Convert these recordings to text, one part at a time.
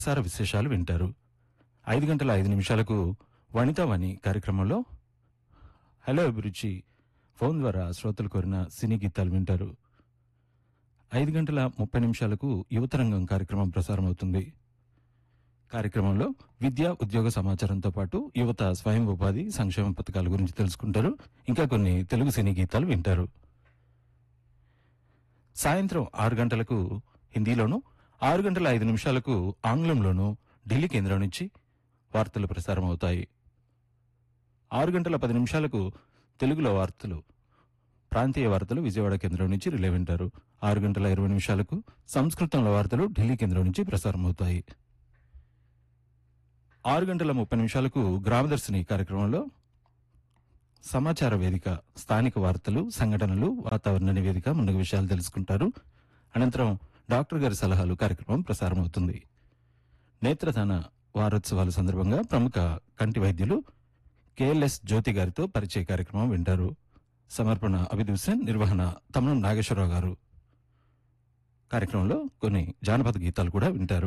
సార విశేషాలు వింటారు ఐదు గంటల ఐదు నిమిషాలకు వనితావాణి కార్యక్రమంలో హలో అభిరుచి ఫోన్ ద్వారా శ్రోతలు కోరిన సినీ గీతాలు వింటారు ఐదు గంటల ముప్పై నిమిషాలకు యువతరంగం కార్యక్రమం ప్రసారం అవుతుంది కార్యక్రమంలో విద్య ఉద్యోగ సమాచారంతో పాటు యువత స్వయం ఉపాధి సంక్షేమ పథకాల గురించి తెలుసుకుంటారు ఇంకా కొన్ని తెలుగు సినీ గీతాలు వింటారు సాయంత్రం ఆరు గంటలకు హిందీలోను ఆరు గంటల ఐదు నిమిషాలకు ఆంగ్లంలోను ఢిల్లీ కేంద్రం నుంచి వార్తలు ప్రసారం అవుతాయి ఆరు గంటల పది నిమిషాలకు తెలుగులో వార్తలు ప్రాంతీయ వార్తలు విజయవాడ కేంద్రం నుంచి రిలే వింటారు ఆరు గంటల ఇరవై నిమిషాలకు సంస్కృతంలో వార్తలు ఢిల్లీ కేంద్రం నుంచి ప్రసారం అవుతాయి ఆరు గంటల ముప్పై నిమిషాలకు గ్రామదర్శిని కార్యక్రమంలో సమాచార వేదిక స్థానిక వార్తలు సంఘటనలు వాతావరణ నివేదిక ముందుకు విషయాలు తెలుసుకుంటారు అనంతరం డాక్టర్ గారి సలహాలు కార్యక్రమం ప్రసారం అవుతుంది నేత్రదాన వారోత్సవాల సందర్భంగా ప్రముఖ కంటి వైద్యులు కేఎల్ఎస్ జ్యోతి గారితో పరిచయ కార్యక్రమం వింటారు సమర్పణ అభిద్ హుసేన్ నిర్వహణ తమనం నాగేశ్వరరావు గారు కార్యక్రమంలో కొన్ని జానపద గీతాలు కూడా వింటారు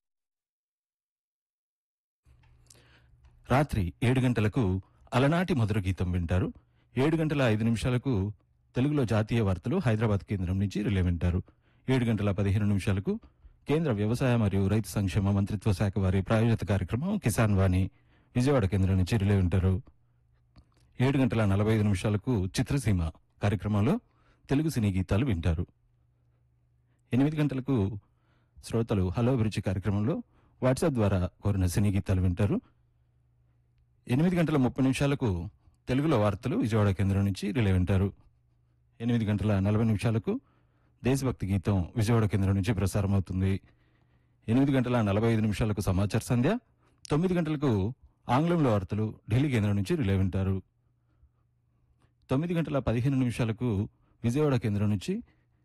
రాత్రి ఏడు గంటలకు అలనాటి మధుర గీతం వింటారు ఏడు గంటల ఐదు నిమిషాలకు తెలుగులో జాతీయ వార్తలు హైదరాబాద్ కేంద్రం నుంచి రిలే వింటారు ఏడు గంటల పదిహేను నిమిషాలకు కేంద్ర వ్యవసాయ మరియు రైతు సంక్షేమ మంత్రిత్వ శాఖ వారి ప్రాయోజిత కార్యక్రమం కిసాన్ వాణి విజయవాడ కేంద్రం నుంచి రిలే వింటారు ఏడు గంటల నలభై ఐదు నిమిషాలకు చిత్రసీమ కార్యక్రమంలో తెలుగు సినీ గీతాలు వింటారు ఎనిమిది గంటలకు శ్రోతలు హలో అభిరుచి కార్యక్రమంలో వాట్సాప్ ద్వారా కోరిన సినీ గీతాలు వింటారు ఎనిమిది గంటల ముప్పై నిమిషాలకు తెలుగులో వార్తలు విజయవాడ కేంద్రం నుంచి రిలే వింటారు ఎనిమిది గంటల నలభై నిమిషాలకు దేశభక్తి గీతం విజయవాడ కేంద్రం నుంచి ప్రసారం అవుతుంది ఎనిమిది గంటల నలభై ఐదు నిమిషాలకు సమాచార సంధ్య తొమ్మిది గంటలకు ఆంగ్లంలో వార్తలు ఢిల్లీ కేంద్రం నుంచి రిలే వింటారు తొమ్మిది గంటల పదిహేను నిమిషాలకు విజయవాడ కేంద్రం నుంచి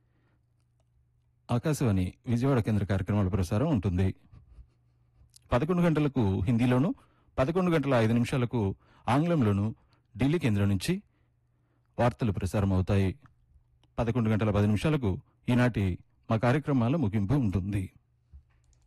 ఆకాశవాణి విజయవాడ కేంద్ర కార్యక్రమాల ప్రసారం ఉంటుంది పదకొండు గంటలకు హిందీలోను పదకొండు గంటల ఐదు నిమిషాలకు ఆంగ్లంలోను ఢిల్లీ కేంద్రం నుంచి వార్తలు ప్రసారం అవుతాయి పదకొండు గంటల పది నిమిషాలకు ఈనాటి మా కార్యక్రమాల ముగింపు ఉంటుంది